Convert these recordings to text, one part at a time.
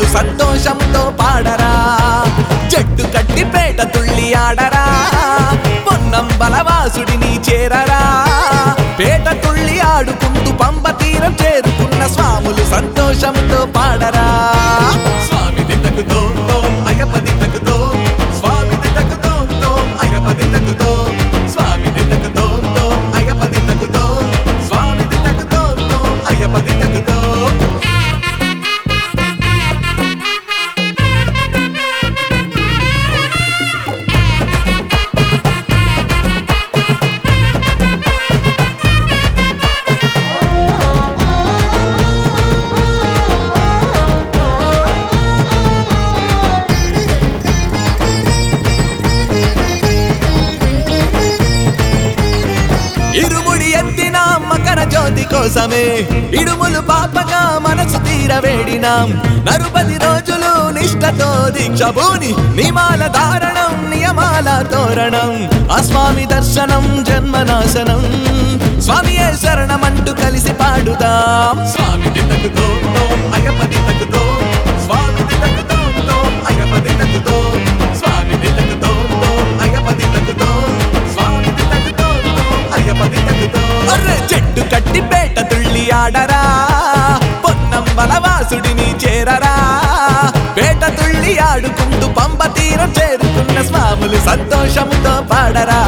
సంతోషంతో పాడరా చెట్టు కట్టి పేట తుళ్ళి ఆడరా పొన్నం బలవాసుడిని చేరరా పేట తుళ్ళి ఆడుకుంటూ పంప తీరం చేరుకున్న స్వాములు సంతోషంతో పాడరా స్వామి దిద్దకుతో అయ్యప్ప దిద్దకుతో స్వామి దిద్దకుతో అయ్యప్ప దిద్దకుతో స్వామి దిద్దకుతో అయ్యప్ప దిద్దకుతో స్వామి దిద్దకుతో అయ్యప్ప దిద్దకుతో ఇరుముడి ఎత్తిన మకర జ్యోతి కోసమే ఇడుములు పాపగా మనసు తీర వేడినాం నరుపది రోజులు నిష్టతో దీక్ష భూని నిమాల ధారణం నియమాల తోరణం ఆ స్వామి దర్శనం జన్మనాశనం స్వామియే శరణమంటూ కలిసి పాడుదాం స్వామి దిద్దకుతో అయ్యప్ప దిద్దకుతో స్వామి దిద్దకుతో అయ్యప్ప దిద్దకుతో స్వామి దిద్దకుతో అయ్యప్ప దిద్దకుతో స్వామి దిద్దకుతో అయ్యప్ప దిద్దకుతో అర్రె చెట్టు కట్టి పేట తుళ్ళి ఆడరా పొన్నం బలవాసుడిని చేరరా పేట తుళ్ళి ఆడుకుంటూ పంప తీరం చేరుకున్న స్వాములు సంతోషంతో పాడరా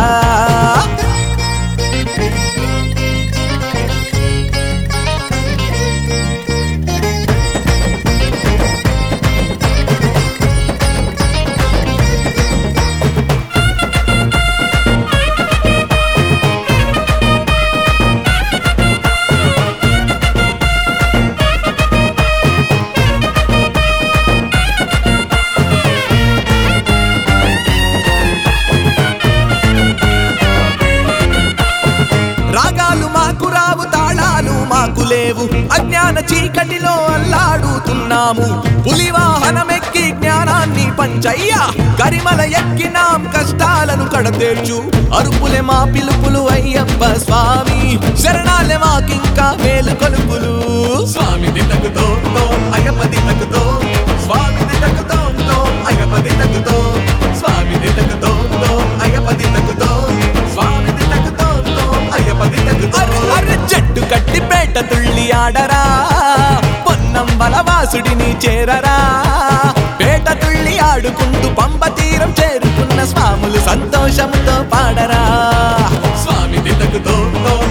రాగాలు మాకు రావు తాళాలు మాకు లేవు అజ్ఞాన చీకటిలో అల్లాడుతున్నాము పులి వాహనమెక్కి జ్ఞానాన్ని పంచయ్యా కరిమల ఎక్కినాం కష్టాలను కడతేర్చు అరుపులే మా పిలుపులు అయ్యప్ప స్వామి శరణాలే మాకింకా వేలు కొలుపులు స్వామి దిద్దకుతో అయ్యప్ప దిద్దకుతో స్వామి దిద్దకుతో అయ్యప్ప దిద్దకుతో స్వామి దిద్దకుతో అయ్యప్ప దిద్దకుతో స్వామి దిద్దకుతో అయ్యప్ప దిద్దకుతో అర్రె చెట్టు కట్టి పేట తుళ్ళి ఆడరా పొన్నం బలవాసుడిని చేరరా పేట తుళ్ళి ఆడుకుంటూ పంప తీరం చేరుకున్న స్వాములు సంతోషంతో పాడరా స్వామి దిద్దకుతో